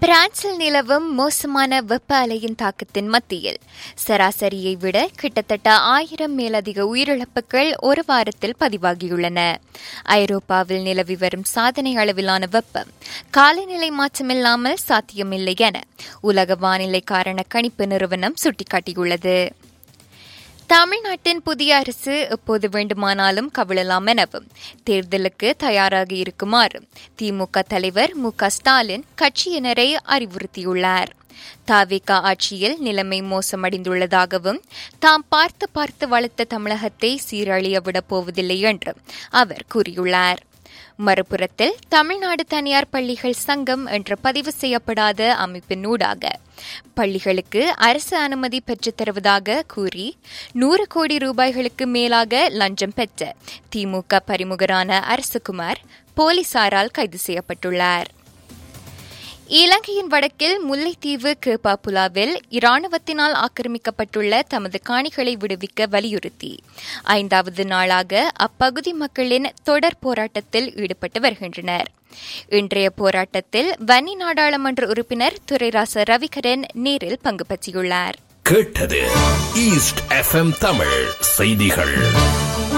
பிரான்சில் நிலவும் மோசமான வெப்ப அலையின் தாக்கத்தின் மத்தியில் சராசரியை விட கிட்டத்தட்ட ஆயிரம் மேலதிக உயிரிழப்புகள் ஒரு வாரத்தில் பதிவாகியுள்ளன ஐரோப்பாவில் நிலவி வரும் சாதனை அளவிலான வெப்பம் காலநிலை மாற்றமில்லாமல் சாத்தியமில்லை என உலக வானிலை காரண கணிப்பு நிறுவனம் சுட்டிக்காட்டியுள்ளது தமிழ்நாட்டின் புதிய அரசு எப்போது வேண்டுமானாலும் கவிழலாம் எனவும் தேர்தலுக்கு தயாராக இருக்குமாறு திமுக தலைவர் மு ஸ்டாலின் கட்சியினரை அறிவுறுத்தியுள்ளார் தாவிக ஆட்சியில் நிலைமை மோசமடைந்துள்ளதாகவும் தாம் பார்த்து பார்த்து வளர்த்த தமிழகத்தை சீரழிய விடப் போவதில்லை என்றும் அவர் கூறியுள்ளார் மறுபுறத்தில் தமிழ்நாடு தனியார் பள்ளிகள் சங்கம் என்ற பதிவு செய்யப்படாத அமைப்பின் ஊடாக பள்ளிகளுக்கு அரசு அனுமதி பெற்றுத் தருவதாக கூறி நூறு கோடி ரூபாய்களுக்கு மேலாக லஞ்சம் பெற்ற திமுக பரிமுகரான அரசுகுமார் போலீசாரால் கைது செய்யப்பட்டுள்ளார் இலங்கையின் வடக்கில் முல்லைத்தீவு கேப்பாப்புலாவில் இராணுவத்தினால் ஆக்கிரமிக்கப்பட்டுள்ள தமது காணிகளை விடுவிக்க வலியுறுத்தி ஐந்தாவது நாளாக அப்பகுதி மக்களின் தொடர் போராட்டத்தில் ஈடுபட்டு வருகின்றனர் இன்றைய போராட்டத்தில் வன்னி நாடாளுமன்ற உறுப்பினர் துரைராச ரவிகரன் நேரில் பங்கு பற்றியுள்ளார் கேட்டது ஈஸ்ட் எஃப்எம் தமிழ் செய்திகள்